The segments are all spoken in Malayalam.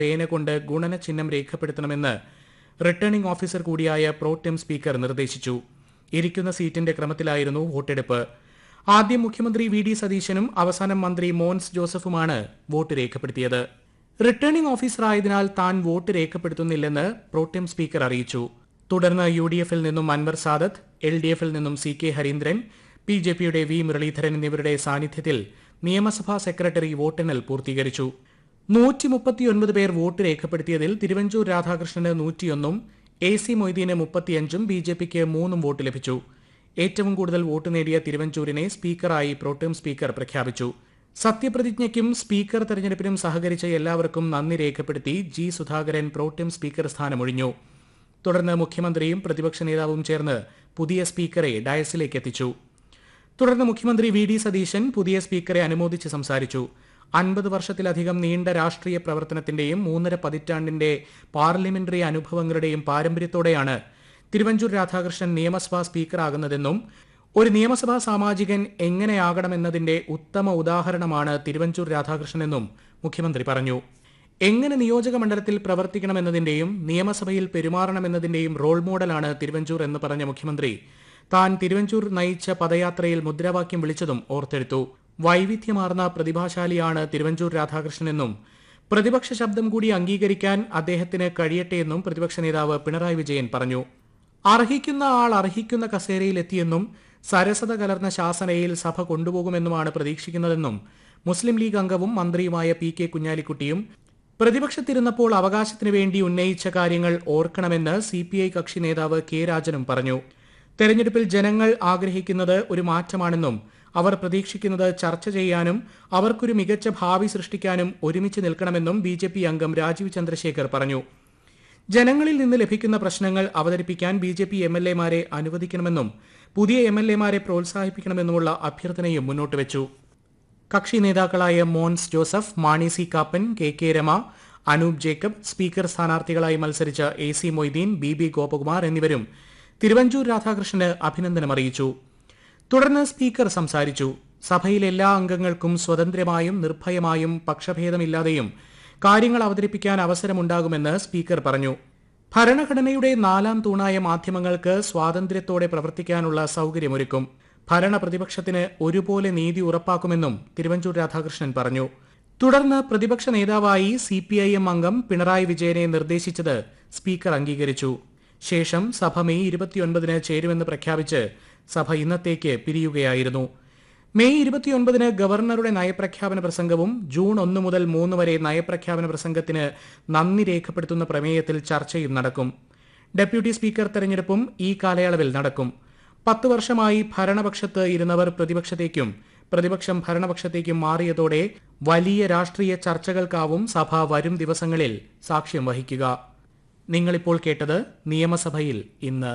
പേന കൊണ്ട് ഗുണന ചിഹ്നം രേഖപ്പെടുത്തണമെന്ന് റിട്ടേണിംഗ് ഓഫീസർ കൂടിയായ പ്രോടെം സ്പീക്കർ നിർദ്ദേശിച്ചു ഇരിക്കുന്ന സീറ്റിന്റെ ക്രമത്തിലായിരുന്നു വോട്ടെടുപ്പ് ആദ്യം മുഖ്യമന്ത്രി വി ഡി സതീശനും അവസാനം മന്ത്രി മോൻസ് ജോസഫുമാണ് വോട്ട് രേഖപ്പെടുത്തിയത് റിട്ടേണിംഗ് ഓഫീസറായതിനാൽ താൻ വോട്ട് രേഖപ്പെടുത്തുന്നില്ലെന്ന് പ്രോടെം സ്പീക്കർ അറിയിച്ചു തുടർന്ന് യു ഡി എഫിൽ നിന്നും അൻവർ സാദത്ത് എൽ ഡി എഫിൽ നിന്നും C K Harindran P J പിയുടെ വി മുരളീധരൻ എന്നിവരുടെ സാന്നിധ്യത്തിൽ നിയമസഭാ സെക്രട്ടറി വോട്ടെണ്ണൽ പൂർത്തീകരിച്ചു നൂറ്റി മുപ്പത്തിയൊൻപത് പേർ വോട്ട് രേഖപ്പെടുത്തിയതിൽ തിരുവഞ്ചൂർ രാധാകൃഷ്ണന് നൂറ്റിയൊന്നും എ സി മൊയ്തീന് മുപ്പത്തിയഞ്ചും ബി ജെ പിക്ക് മൂന്നും വോട്ട് ലഭിച്ചു ഏറ്റവും കൂടുതൽ വോട്ട് നേടിയ തിരുവഞ്ചൂരിനെ സ്പീക്കറായി പ്രോട്ടേം സ്പീക്കർ പ്രഖ്യാപിച്ചു സത്യപ്രതിജ്ഞയ്ക്കും സ്പീക്കർ തെരഞ്ഞെടുപ്പിനും സഹകരിച്ച എല്ലാവർക്കും നന്ദി രേഖപ്പെടുത്തി ജി സുധാകരൻ പ്രോട്ടേം സ്പീക്കർ സ്ഥാനമൊഴിഞ്ഞു തുടർന്ന് മുഖ്യമന്ത്രിയും പ്രതിപക്ഷ നേതാവും ചേർന്ന് പുതിയ സ്പീക്കറെ ഡയസിലേക്ക് എത്തിച്ചു തുടർന്ന് മുഖ്യമന്ത്രി വി ഡി സതീശൻ പുതിയ സ്പീക്കറെ അനുമോദിച്ച് സംസാരിച്ചു അൻപത് വർഷത്തിലധികം നീണ്ട രാഷ്ട്രീയ പ്രവർത്തനത്തിന്റെയും മൂന്നര പതിറ്റാണ്ടിന്റെ പാർലമെന്ററി അനുഭവങ്ങളുടെയും പാരമ്പര്യത്തോടെയാണ് തിരുവഞ്ചൂർ രാധാകൃഷ്ണൻ നിയമസഭാ സ്പീക്കറാകുന്നതെന്നും ഒരു നിയമസഭാ സാമാജികൻ എങ്ങനെയാകണമെന്നതിന്റെ ഉത്തമ ഉദാഹരണമാണ് തിരുവഞ്ചൂർ രാധാകൃഷ്ണനെന്നും മുഖ്യമന്ത്രി പറഞ്ഞു എങ്ങനെ നിയോജക മണ്ഡലത്തിൽ പ്രവർത്തിക്കണമെന്നതിന്റെയും നിയമസഭയിൽ പെരുമാറണമെന്നതിന്റെയും റോൾ മോഡലാണ് തിരുവഞ്ചൂർ എന്ന് പറഞ്ഞ മുഖ്യമന്ത്രി താൻ തിരുവഞ്ചൂർ നയിച്ച പദയാത്രയിൽ മുദ്രാവാക്യം വിളിച്ചതും ഓർത്തെടുത്തു വൈവിധ്യമാർന്ന പ്രതിഭാശാലിയാണ് തിരുവഞ്ചൂർ രാധാകൃഷ്ണനെന്നും പ്രതിപക്ഷ ശബ്ദം കൂടി അംഗീകരിക്കാൻ അദ്ദേഹത്തിന് കഴിയട്ടെയെന്നും പ്രതിപക്ഷ നേതാവ് പിണറായി വിജയൻ പറഞ്ഞു അർഹിക്കുന്ന ആൾ അർഹിക്കുന്ന കസേരയിലെത്തിയെന്നും സരസത കലർന്ന ശാസനയിൽ സഭ കൊണ്ടുപോകുമെന്നുമാണ് പ്രതീക്ഷിക്കുന്നതെന്നും മുസ്ലിം ലീഗ് അംഗവും മന്ത്രിയുമായ പി കെ കുഞ്ഞാലിക്കുട്ടിയും പ്രതിപക്ഷത്തിരുന്നപ്പോൾ അവകാശത്തിനു വേണ്ടി ഉന്നയിച്ച കാര്യങ്ങൾ ഓർക്കണമെന്ന് സി പി ഐ കക്ഷി നേതാവ് കെ രാജനും പറഞ്ഞു തെരഞ്ഞെടുപ്പിൽ ജനങ്ങൾ ആഗ്രഹിക്കുന്നത് ഒരു മാറ്റമാണെന്നും അവർ പ്രതീക്ഷിക്കുന്നത് ചർച്ച ചെയ്യാനും അവർക്കൊരു മികച്ച ഭാവി സൃഷ്ടിക്കാനും ഒരുമിച്ച് നിൽക്കണമെന്നും ബി ജെ പി അംഗം രാജീവ് ചന്ദ്രശേഖർ പറഞ്ഞു ജനങ്ങളിൽ നിന്ന് ലഭിക്കുന്ന പ്രശ്നങ്ങൾ അവതരിപ്പിക്കാൻ B J P M L എമാരെ അനുവദിക്കണമെന്നും പുതിയ എം എൽ എമാരെ പ്രോത്സാഹിപ്പിക്കണമെന്നുമുള്ള അഭ്യർത്ഥനയും മുന്നോട്ട് വെച്ചു കക്ഷി നേതാക്കളായ Mons Joseph Mani C Kappan K K Rema Anoop Jacob speaker സ്ഥാനാർത്ഥികളായി മത്സരിച്ച A C Moideen B B Gopakumar എന്നിവരും തിരുവഞ്ചൂർ രാധാകൃഷ്ണന് അഭിനന്ദനം അറിയിച്ചു തുടർന്ന് സ്പീക്കർ സംസാരിച്ചു സഭയിലെ എല്ലാ അംഗങ്ങൾക്കും സ്വതന്ത്രമായും നിർഭയമായും പക്ഷഭേദമില്ലാതെയും കാര്യങ്ങൾ അവതരിപ്പിക്കാൻ അവസരമുണ്ടാകുമെന്ന് സ്പീക്കർ പറഞ്ഞു ഭരണഘടനയുടെ നാലാം തൂണായ മാധ്യമങ്ങൾക്ക് സ്വാതന്ത്ര്യത്തോടെ പ്രവർത്തിക്കാനുള്ള സൌകര്യമൊരുക്കും ഭരണ പ്രതിപക്ഷത്തിന് ഒരുപോലെ നീതി ഉറപ്പാക്കുമെന്നും തിരുവഞ്ചൂർ രാധാകൃഷ്ണൻ പറഞ്ഞു തുടർന്ന് പ്രതിപക്ഷ നേതാവായി സി പി ഐ എം അംഗം പിണറായി വിജയനെ നിർദ്ദേശിച്ചത് സ്പീക്കർ അംഗീകരിച്ചു ശേഷം സഭ മെയ് ഇരുപത്തിയൊൻപതിന് ചേരുമെന്ന് പ്രഖ്യാപിച്ച് സഭ ഇന്നത്തേക്ക് പിരിയുകയായിരുന്നു മെയ് ഇരുപത്തിയൊൻപതിന് ഗവർണറുടെ നയപ്രഖ്യാപന പ്രസംഗവും ജൂൺ ഒന്ന് മുതൽ മൂന്ന് വരെ നയപ്രഖ്യാപന പ്രസംഗത്തിന് നന്ദി രേഖപ്പെടുത്തുന്ന പ്രമേയത്തിൽ ചർച്ചയും നടക്കും ഡെപ്യൂട്ടി സ്പീക്കർ തെരഞ്ഞെടുപ്പും ഈ കാലയളവിൽ നടക്കും പത്ത് വർഷമായി ഭരണപക്ഷത്ത് ഇരുന്നവർ പ്രതിപക്ഷത്തേക്കും പ്രതിപക്ഷം ഭരണപക്ഷത്തേക്കും മാറിയതോടെ വലിയ രാഷ്ട്രീയ ചർച്ചകൾക്കാവും സഭ വരും ദിവസങ്ങളിൽ സാക്ഷ്യം വഹിക്കുക നിങ്ങളിപ്പോൾ കേട്ടത് നിയമസഭയിൽ ഇന്ന്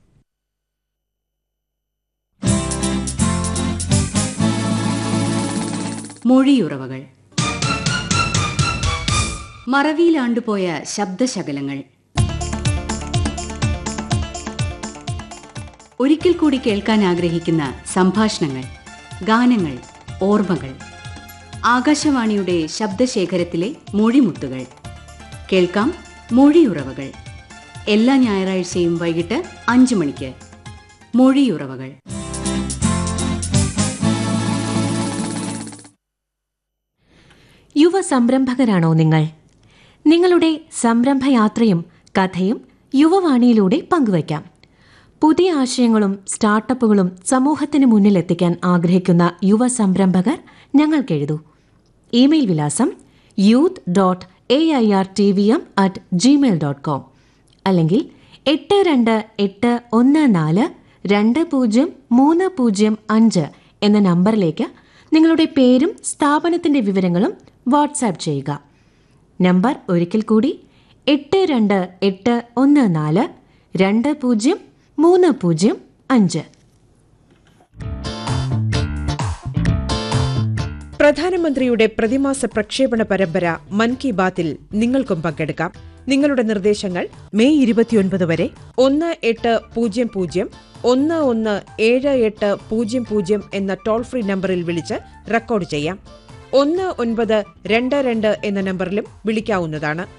മൊഴിയുറവകൾ മറവിയിലാണ്ടുപോയ ശബ്ദശകലങ്ങൾ ഒരിക്കൽ കൂടി കേൾക്കാൻ ആഗ്രഹിക്കുന്ന സംഭാഷണങ്ങൾ ഗാനങ്ങൾ ഓർമ്മകൾ ആകാശവാണിയുടെ ശബ്ദശേഖരത്തിലെ മൊഴിമുത്തുകൾ കേൾക്കാം മൊഴിയുറവകൾ എല്ലാ ഞായറാഴ്ചയും വൈകിട്ട് അഞ്ചു മണിക്ക് മൊഴിയുറവകൾ യുവ സംരംഭകരാണോ നിങ്ങൾ നിങ്ങളുടെ സംരംഭയാത്രയും കഥയും യുവവാണിയിലൂടെ പങ്കുവയ്ക്കാം പുതിയ ആശയങ്ങളും സ്റ്റാർട്ടപ്പുകളും സമൂഹത്തിന് മുന്നിലെത്തിക്കാൻ ആഗ്രഹിക്കുന്ന യുവ സംരംഭകർ ഞങ്ങൾക്കെഴുതൂ ഇമെയിൽ വിലാസം youth dot A I R T V M at Gmail dot com അല്ലെങ്കിൽ എട്ട് രണ്ട് എട്ട് ഒന്ന് നാല് രണ്ട് പൂജ്യം മൂന്ന് പൂജ്യം അഞ്ച് എന്ന നമ്പറിലേക്ക് നിങ്ങളുടെ പേരും സ്ഥാപനത്തിന്റെ വിവരങ്ങളും വാട്സാപ്പ് ചെയ്യുക നമ്പർ ഒരിക്കൽ കൂടി എട്ട് രണ്ട് എട്ട് ഒന്ന് നാല് രണ്ട് പൂജ്യം മൂന്ന് പൂജ്യം അഞ്ച് പ്രധാനമന്ത്രിയുടെ പ്രതിമാസ പ്രക്ഷേപണ പരമ്പര മൻ കി ബാത്തിൽ നിങ്ങൾക്കും പങ്കെടുക്കാം നിങ്ങളുടെ നിർദ്ദേശങ്ങൾ മെയ് ഇരുപത്തിയൊൻപത് വരെ ഒന്ന് എട്ട് പൂജ്യം പൂജ്യം ഒന്ന് ഒന്ന് ഏഴ് എട്ട് പൂജ്യം പൂജ്യം എന്ന ടോൾ ഫ്രീ നമ്പറിൽ വിളിച്ച് റെക്കോർഡ് ചെയ്യാം ഒന്ന് ഒൻപത് രണ്ട് രണ്ട് എന്ന നമ്പറിലും വിളിക്കാവുന്നതാണ്